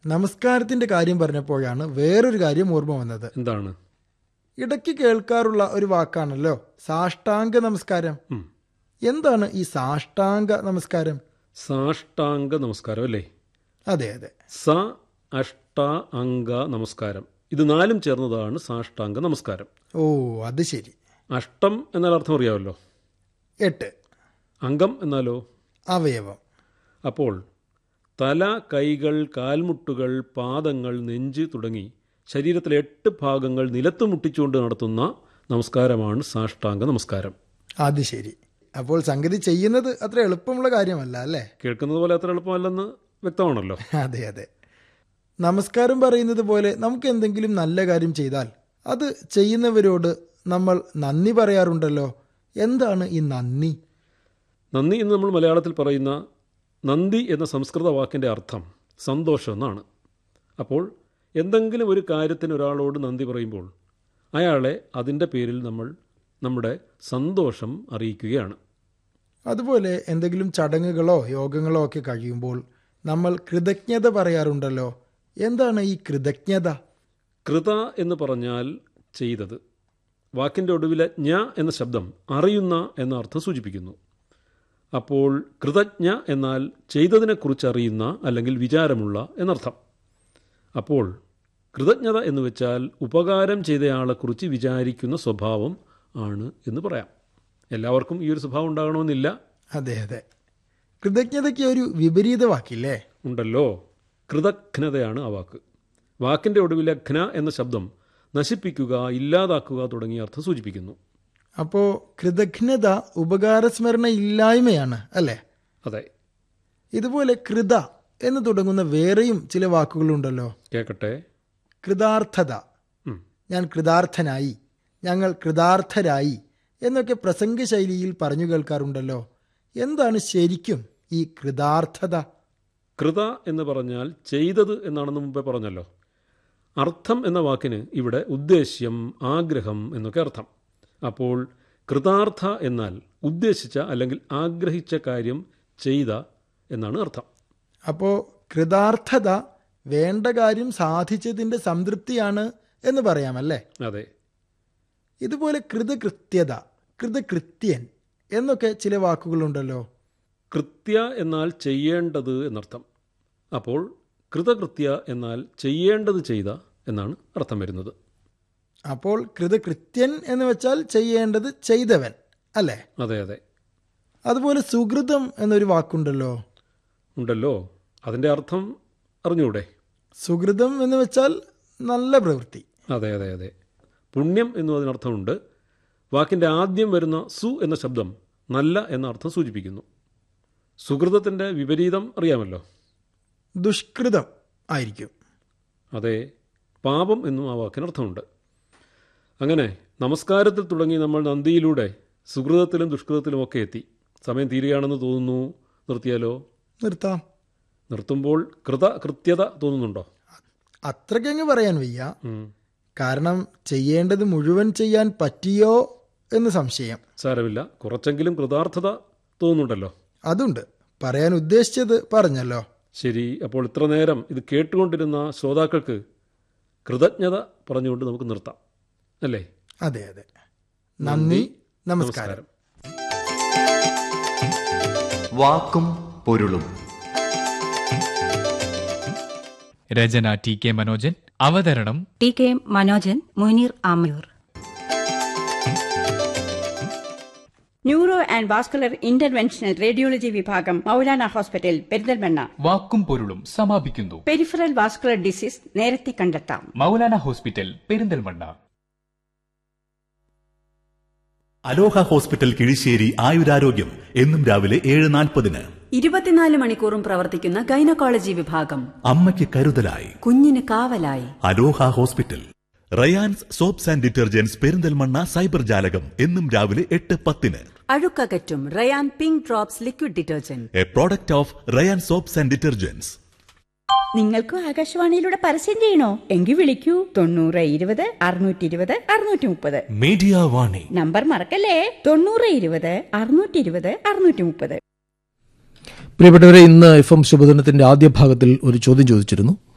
നമസ്കാരത്തിന്റെ കാര്യം പറഞ്ഞപ്പോഴാണ് വേറൊരു കാര്യം ഓർമ്മ വന്നത് എന്താണ് ഇടയ്ക്ക് കേൾക്കാറുള്ള ഒരു വാക്കാണല്ലോ സാഷ്ടാംഗ നമസ്കാരം ഉം. എന്താണ് ഈ സാഷ്ടാംഗ നമസ്കാരം സാഷ്ടാംഗ നമസ്കാരം അല്ലേ അതെ അതെ സ അഷ്ട അംഗ നമസ്കാരം ഇത് നാലും ചേർന്നതാണ് സാഷ്ടാംഗ നമസ്കാരം ഓ അത് ശരി അഷ്ടം എന്നാൽ അർത്ഥം അറിയാമല്ലോ എട്ട് അംഗം എന്നാലോ അവയവം അപ്പോൾ തല കൈകൾ കാൽമുട്ടുകൾ പാദങ്ങൾ നെഞ്ച് തുടങ്ങി ശരീരത്തിലെ എട്ട് ഭാഗങ്ങൾ നിലത്ത് മുട്ടിച്ചുകൊണ്ട് നടത്തുന്ന നമസ്കാരമാണ് സാഷ്ടാംഗ നമസ്കാരം അത് ശരി അപ്പോൾ സംഗതി ചെയ്യുന്നത് അത്ര എളുപ്പമുള്ള കാര്യമല്ല അല്ലേ കേൾക്കുന്നത് പോലെ അത്ര എളുപ്പമല്ലെന്ന് വ്യക്തമാണല്ലോ അതെ അതെ നമസ്കാരം പറയുന്നത് പോലെ നമുക്ക് എന്തെങ്കിലും നല്ല കാര്യം ചെയ്താൽ അത് ചെയ്യുന്നവരോട് നമ്മൾ നന്ദി പറയാറുണ്ടല്ലോ എന്താണ് ഈ നന്ദി നന്ദി എന്ന് നമ്മൾ മലയാളത്തിൽ പറയുന്ന നന്ദി എന്ന സംസ്കൃത വാക്കിൻ്റെ അർത്ഥം സന്തോഷം എന്നാണ് അപ്പോൾ എന്തെങ്കിലും ഒരു കാര്യത്തിന് ഒരാളോട് നന്ദി പറയുമ്പോൾ അയാളെ അതിൻ്റെ പേരിൽ നമ്മൾ നമ്മുടെ സന്തോഷം അറിയിക്കുകയാണ് അതുപോലെ എന്തെങ്കിലും ചടങ്ങുകളോ യോഗങ്ങളോ ഒക്കെ കഴിയുമ്പോൾ നമ്മൾ കൃതജ്ഞത പറയാറുണ്ടല്ലോ എന്താണ് ഈ കൃതജ്ഞത കൃത എന്ന് പറഞ്ഞാൽ ചെയ്തത് വാക്കിൻ്റെ ഒടുവിലെ ഞ എന്ന ശബ്ദം അറിയുന്ന എന്ന അർത്ഥം സൂചിപ്പിക്കുന്നു അപ്പോൾ കൃതജ്ഞ എന്നാൽ ചെയ്തതിനെക്കുറിച്ച് അറിയുന്ന അല്ലെങ്കിൽ വിചാരമുള്ള എന്നർത്ഥം അപ്പോൾ കൃതജ്ഞത എന്ന് വെച്ചാൽ ഉപകാരം ചെയ്തയാളെക്കുറിച്ച് വിചാരിക്കുന്ന സ്വഭാവം ആണ് എന്ന് പറയാം എല്ലാവർക്കും ഈ ഒരു സ്വഭാവം ഉണ്ടാകണമെന്നില്ല അതെ അതെ കൃതജ്ഞതയ്ക്ക് ഒരു വിപരീത വാക്കില്ലേ ഉണ്ടല്ലോ കൃതഘ്നതയാണ് ആ വാക്ക് വാക്കിൻ്റെ ഒടുവിലെ ഘ്ന എന്ന ശബ്ദം നശിപ്പിക്കുക ഇല്ലാതാക്കുക തുടങ്ങിയ അർത്ഥം സൂചിപ്പിക്കുന്നു അപ്പോൾ കൃതജ്ഞത ഉപകാരസ്മരണ ഇല്ലായ്മയാണ് അല്ലേ അതെ ഇതുപോലെ കൃത എന്ന് തുടങ്ങുന്ന വേറെയും ചില വാക്കുകളുണ്ടല്ലോ കേൾക്കട്ടെ കൃതാർത്ഥത ഉം. ഞാൻ കൃതാർത്ഥനായി ഞങ്ങൾ കൃതാർത്ഥരായി എന്നൊക്കെ പ്രസംഗ ശൈലിയിൽ പറഞ്ഞു കേൾക്കാറുണ്ടല്ലോ എന്താണ് ശരിക്കും ഈ കൃതാർത്ഥത കൃത എന്ന് പറഞ്ഞാൽ ചെയ്തത് എന്നാണെന്ന് മുമ്പേ പറഞ്ഞല്ലോ അർത്ഥം എന്ന വാക്കിന് ഇവിടെ ഉദ്ദേശ്യം ആഗ്രഹം എന്നൊക്കെ അർത്ഥം അപ്പോൾ കൃതാർത്ഥ എന്നാൽ ഉദ്ദേശിച്ച അല്ലെങ്കിൽ ആഗ്രഹിച്ച കാര്യം ചെയ്ത എന്നാണ് അർത്ഥം അപ്പോൾ കൃതാർത്ഥത വേണ്ട കാര്യം സാധിച്ചതിൻ്റെ സംതൃപ്തിയാണ് എന്ന് പറയാമല്ലേ അതെ ഇതുപോലെ കൃതകൃത്യത കൃതകൃത്യൻ എന്നൊക്കെ ചില വാക്കുകളുണ്ടല്ലോ കൃത്യ എന്നാൽ ചെയ്യേണ്ടത് എന്നർത്ഥം അപ്പോൾ കൃതകൃത്യ എന്നാൽ ചെയ്യേണ്ടത് ചെയ്ത എന്നാണ് അർത്ഥം വരുന്നത് അപ്പോൾ കൃതകൃത്യൻ എന്ന് വെച്ചാൽ ചെയ്യേണ്ടത് ചെയ്തവൻ അല്ലേ അതെ അതെ അതുപോലെ സുഹൃതം എന്നൊരു വാക്കുണ്ടല്ലോ ഉണ്ടല്ലോ അതിൻ്റെ അർത്ഥം അറിഞ്ഞൂടെ സുഹൃതം എന്ന് വെച്ചാൽ നല്ല പ്രവൃത്തി അതെ അതെ അതെ പുണ്യം എന്നും അതിനർത്ഥമുണ്ട് വാക്കിൻ്റെ ആദ്യം വരുന്ന സു എന്ന ശബ്ദം നല്ല എന്ന അർത്ഥം സൂചിപ്പിക്കുന്നു സുഹൃതത്തിൻ്റെ വിപരീതം അറിയാമല്ലോ ദുഷ്കൃതം ആയിരിക്കും അതെ പാപം എന്നും ആ വാക്കിനർത്ഥമുണ്ട് അങ്ങനെ നമസ്കാരത്തിൽ തുടങ്ങി നമ്മൾ നന്ദിയിലൂടെ സുഹൃതത്തിലും ദുഷ്കൃതത്തിലുമൊക്കെ എത്തി സമയം തീരുകയാണെന്ന് തോന്നുന്നു നിർത്തിയാലോ നിർത്താം നിർത്തുമ്പോൾ കൃത കൃത്യത തോന്നുന്നുണ്ടോ അത്രയ്ക്കങ്ങ് പറയാൻ വയ്യ ഉം. കാരണം ചെയ്യേണ്ടത് മുഴുവൻ ചെയ്യാൻ പറ്റിയോ എന്ന് സംശയം സാരമില്ല കുറച്ചെങ്കിലും കൃതാർത്ഥത തോന്നുന്നുണ്ടല്ലോ അതുണ്ട് പറയാൻ ഉദ്ദേശിച്ചത് പറഞ്ഞല്ലോ ശരി അപ്പോൾ ഇത്ര നേരം ഇത് കേട്ടുകൊണ്ടിരുന്ന ശ്രോതാക്കൾക്ക് കൃതജ്ഞത പറഞ്ഞുകൊണ്ട് നമുക്ക് നിർത്താം അല്ലേ അതെ അതെ നന്ദി നമസ്കാരം വാക്കും പൊരുളും രചന ടി കെ മനോജൻ അവതരണം T K Manojan Muneer Amayur neuro and vascular interventional radiology വിഭാഗം മൗലാന ഹോസ്പിറ്റൽ പെരിന്തൽമണ്ണ വാക്കും പൊരുളും സമാപിക്കുന്നു പെരിഫറൽ വാസ്കുലർ ഡിസീസ് നേരത്തെ കണ്ടെത്താം Maulana hospital Perinthalmanna Aloha hospital Kizhisseri ആയുരാരോഗ്യം എന്നും രാവിലെ ഏഴ് നാൽപ്പതിന് ഇരുപത്തിനാല് മണിക്കൂറും പ്രവർത്തിക്കുന്ന ഗൈനക്കോളജി വിഭാഗം അമ്മയ്ക്ക് കരുതലായി കുഞ്ഞിന് കാവലായി Aloha hospital Rayan's soaps and detergents Perinthalmanna cyber ജാലകം എന്നും രാവിലെ എട്ട് പത്തിന് അഴുക്കകറ്റും Rayan pink drops liquid detergent a product of Rayan soaps and detergents നിങ്ങൾക്കും ആകാശവാണിയിലൂടെ പരസ്യം ചെയ്യണോ എങ്കിൽ വിളിക്കൂ തൊണ്ണൂറ് ഇരുപത് അറുന്നൂറ്റി ഇരുപത് അറുന്നൂറ്റി മുപ്പത് മീഡിയ വാണി നമ്പർ മറക്കല്ലേ തൊണ്ണൂറ് ഇരുപത് അറുന്നൂറ്റി ഇരുപത് അറുന്നൂറ്റി മുപ്പത് പ്രിയപ്പെട്ടവരെ ഇന്ന് എഫ് എം ശുഭദിനത്തിന്റെ ആദ്യ ഭാഗത്തിൽ ഒരു ചോദ്യം ചോദിച്ചിരുന്നു